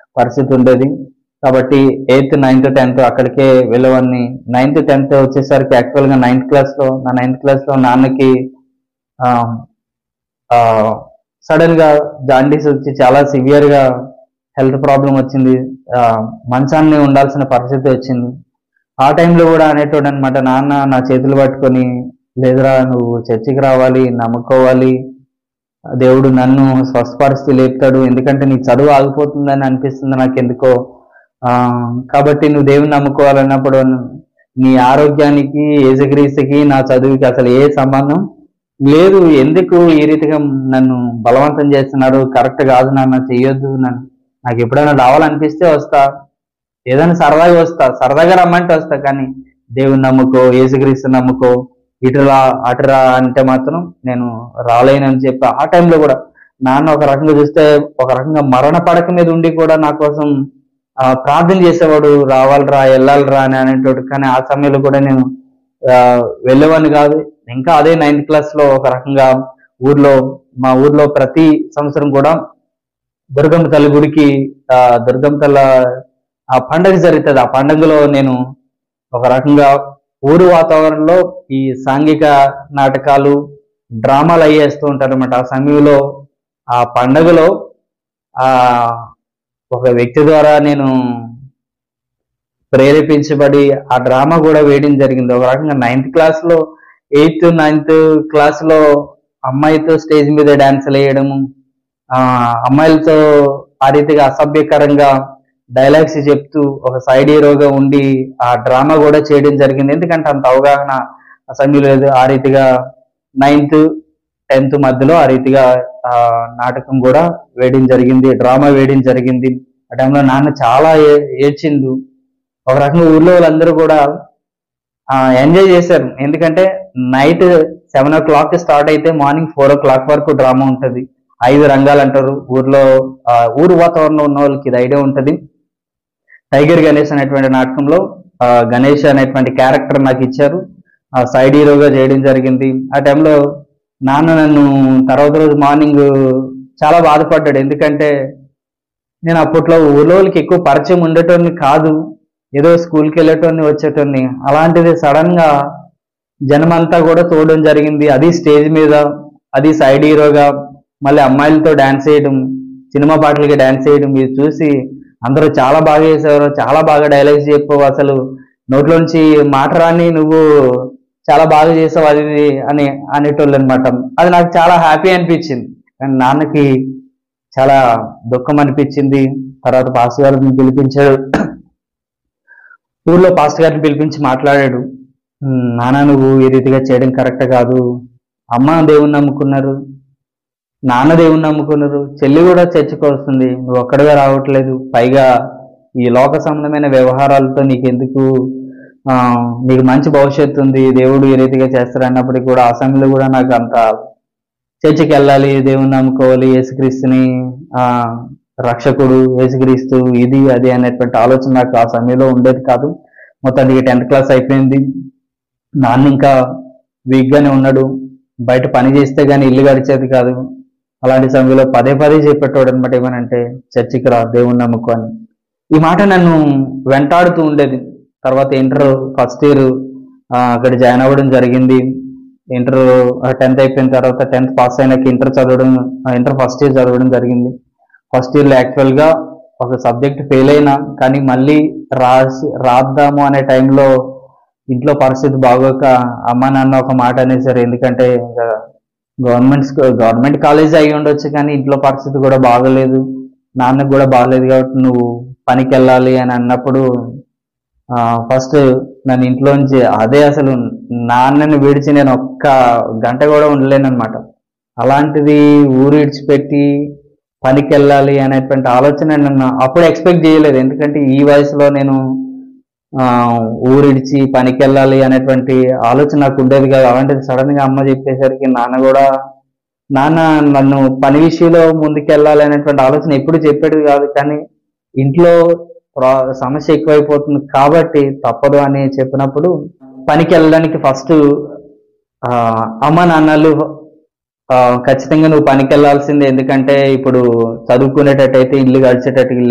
పరిస్థితి ఉండేది కాబట్టి ఎయిత్ నైన్త్ టెన్త్ అక్కడికే వెళ్ళేవాడిని నైన్త్ టెన్త్ వచ్చేసరికి యాక్చువల్గా నైన్త్ క్లాస్లో నా నైన్త్ క్లాస్లో నాన్నకి సడన్ గా జాండీస్ వచ్చి చాలా సివియర్ గా హెల్త్ ప్రాబ్లం వచ్చింది ఆ, మంచాన్ని ఉండాల్సిన పరిస్థితి వచ్చింది ఆ టైంలో కూడా అనేటోడు అనమాట నాన్న నా చేతులు పట్టుకొని లేదురా నువ్వు చర్చికి రావాలి నమ్ముకోవాలి దేవుడు నన్ను స్వస్థపరిస్థితి లేపుతాడు ఎందుకంటే నీ చదువు ఆగిపోతుందని అనిపిస్తుంది నాకు ఎందుకో ఆ, కాబట్టి నువ్వు దేవుని నమ్ముకోవాలన్నప్పుడు నీ ఆరోగ్యానికి ఏజగ్రీస్కి నా చదువుకి అసలు ఏ సంబంధం లేదు ఎందుకు ఈ రీతిగా నన్ను బలవంతం చేస్తున్నారు కరెక్ట్ కాదు నాన్న చెయ్యొద్దు నన్ను నాకు ఎప్పుడైనా రావాలనిపిస్తే వస్తా ఏదైనా సరదాగా వస్తా సరదాగా రమ్మంటే వస్తా కానీ దేవుని నమ్ముకో ఏసుక్రీస్తు నమ్ముకో ఇటురా అటురా అంటే మాత్రం నేను రాలేనని చెప్పి ఆ టైంలో కూడా నాన్న ఒక రకంగా చూస్తే ఒక రకంగా మరణ పడక మీద ఉండి కూడా నా కోసం ఆ, ప్రార్థన చేసేవాడు రావాలిరా వెళ్ళాలిరా అని అనేటోడు కానీ ఆ సమయంలో కూడా నేను ఆ, వెళ్ళేవాడిని కాదు ఇంకా అదే నైన్త్ క్లాస్ లో ఒక రకంగా ఊర్లో మా ఊర్లో ప్రతి సంవత్సరం కూడా దుర్గమ్మ తల్లి గుడికి ఆ దుర్గమ్మ తల్ల ఆ పండగ జరుగుతుంది ఆ పండగలో నేను ఒక రకంగా ఊరు వాతావరణంలో ఈ సాంఘిక నాటకాలు డ్రామాలు అయ్యేస్తూ ఉంటారు అనమాట ఆ సమయంలో ఆ పండగలో ఆ ఒక వ్యక్తి ద్వారా నేను ప్రేరేపించబడి ఆ డ్రామా కూడా వేయడం జరిగింది ఒక రకంగా నైన్త్ క్లాస్ లో ఎయిత్ నైన్త్ క్లాస్ లో అమ్మాయితో స్టేజ్ మీద డాన్సులు వేయడము ఆ అమ్మాయిలతో ఆ రీతిగా అసభ్యకరంగా డైలాగ్స్ చెప్తూ ఒక సైడ్ హీరోగా ఉండి ఆ డ్రామా కూడా చేయడం జరిగింది ఎందుకంటే అంత అవగాహన ఆ సమయంలో లేదు ఆ రీతిగా నైన్త్ టెన్త్ మధ్యలో ఆ రీతిగా ఆ నాటకం కూడా వేయడం జరిగింది డ్రామా వేయడం జరిగింది ఆ టైంలో నాన్న చాలా ఏ- ఏడ్చిండు ఒక రకంగా ఊర్లో వాళ్ళందరూ కూడా ఎంజాయ్ చేశారు ఎందుకంటే night seven o'clock start అయితే మార్నింగ్ ఫోర్ ఓ క్లాక్ వరకు డ్రామా ఉంటది ఐదు రంగాలు అంటారు ఊర్లో ఆ, ఊరు వాతావరణంలో ఉన్న వాళ్ళకి ఇది ఐడియా ఉంటది టైగర్ గణేష్ అనేటువంటి నాటకంలో ఆ, గణేష్ అనేటువంటి క్యారెక్టర్ నాకు ఇచ్చారు ఆ సైడ్ హీరోగా చేయడం జరిగింది ఆ టైంలో నాన్న నన్ను తర్వాత రోజు మార్నింగ్ చాలా బాధపడ్డాడు ఎందుకంటే నేను అప్పట్లో ఊళ్ళో వాళ్ళకి ఎక్కువ పరిచయం ఉండేటోని కాదు ఏదో స్కూల్కి వెళ్ళేటోని వచ్చేటోని అలాంటిది సడన్ గా జనమంతా కూడా చూడడం జరిగింది అది స్టేజ్ మీద అది సైడ్ హీరోగా మళ్ళీ అమ్మాయిలతో డాన్స్ చేయడం సినిమా పాటలకి డాన్స్ చేయడం ఇది చూసి అందరూ చాలా బాగా చేసేవారు చాలా బాగా డైలాగ్స్ చెప్పావు అసలు నోట్లోంచి మాట రాని నువ్వు చాలా బాగా చేసావు అది ఇది అని అనేటోళ్ళు అనమాట అది నాకు చాలా హ్యాపీ అనిపించింది కానీ నాన్నకి చాలా దుఃఖం అనిపించింది తర్వాత పాస్టర్ గారిని పిలిపించాడు ఊర్లో పాస్టర్ గారిని పిలిపించి మాట్లాడాడు "ఉమ్, నాన్న నువ్వు ఈ రీతిగా చేయడం కరెక్ట్ కాదు అమ్మ దేవుని నమ్ముకున్నారు నాన్న దేవుని నమ్ముకున్నారు చెల్లి కూడా చర్చకు వస్తుంది నువ్వు ఒక్కడిగా రావట్లేదు పైగా ఈ లోక సంబంధమైన వ్యవహారాలతో నీకెందుకు ఆ, నీకు మంచి భవిష్యత్తు ఉంది దేవుడు ఈ రీతిగా చేస్తారు అన్నప్పటికీ కూడా ఆ సమయంలో కూడా నాకు అంత చర్చికి వెళ్ళాలి దేవుని నమ్ముకోవాలి యేసుక్రీస్తుని ఆ రక్షకుడు యేసుక్రీస్తు ఇది అది అనేటువంటి ఆలోచన నాకు ఆ సమయంలో ఉండేది కాదు మొత్తానికి టెన్త్ క్లాస్ అయిపోయింది నాన్న ఇంకా వీక్ గానే ఉన్నాడు బయట పని చేస్తే గానీ ఇల్లు గడిచేది కాదు అలాంటి సమయంలో పదే పదే చెప్పేటోడు అనమాట ఏమనంటే చర్చికి రా దేవుని నమ్ముకో అని ఈ మాట నన్ను వెంటాడుతూ ఉండేది తర్వాత ఇంటర్ ఫస్ట్ ఇయర్ అక్కడ జాయిన్ అవ్వడం జరిగింది ఇంటర్ టెన్త్ అయిపోయిన తర్వాత టెన్త్ పాస్ అయినాక ఇంటర్ చదవడం ఇంటర్ ఫస్ట్ ఇయర్ చదవడం జరిగింది ఫస్ట్ ఇయర్లో యాక్చువల్గా ఒక సబ్జెక్ట్ ఫెయిల్ అయినా కానీ మళ్ళీ రాసి రాద్దాము అనే టైంలో ఇంట్లో పరిస్థితి బాగోక అమ్మ నాన్న ఒక మాట అనేసారు ఎందుకంటే ఇంకా గవర్నమెంట్ గవర్నమెంట్ కాలేజ్ అయి ఉండొచ్చు కానీ ఇంట్లో పరిస్థితి కూడా బాగలేదు నాన్నకు కూడా బాగలేదు కాబట్టి నువ్వు పనికి వెళ్ళాలి అని అన్నప్పుడు ఫస్ట్ నన్ను ఇంట్లోంచి అదే అసలు నాన్నని విడిచి నేను ఒక్క గంట కూడా ఉండలేను అనమాట అలాంటిది ఊరు విడిచిపెట్టి పనికి వెళ్ళాలి అనేటువంటి ఆలోచన నన్ను అప్పుడు ఎక్స్పెక్ట్ చేయలేదు ఎందుకంటే ఈ వయసులో నేను ఆ, ఊరిడిచి పనికి వెళ్ళాలి అనేటువంటి ఆలోచన నాకు ఉండేది కాదు అలాంటిది సడన్ గా అమ్మ చెప్పేసరికి నాన్న కూడా నాన్న నన్ను పని విషయంలో ముందుకెళ్ళాలి అనేటువంటి ఆలోచన ఎప్పుడు చెప్పేది కాదు కానీ ఇంట్లో ప్రా- సమస్య ఎక్కువైపోతుంది కాబట్టి తప్పదు అని చెప్పినప్పుడు పనికి వెళ్ళడానికి ఫస్ట్ అమ్మ నాన్నలు ఆ, ఖచ్చితంగా నువ్వు పనికి వెళ్ళాల్సిందే ఎందుకంటే ఇప్పుడు చదువుకునేటట్టయితే ఇల్లు గడిచేటట్టు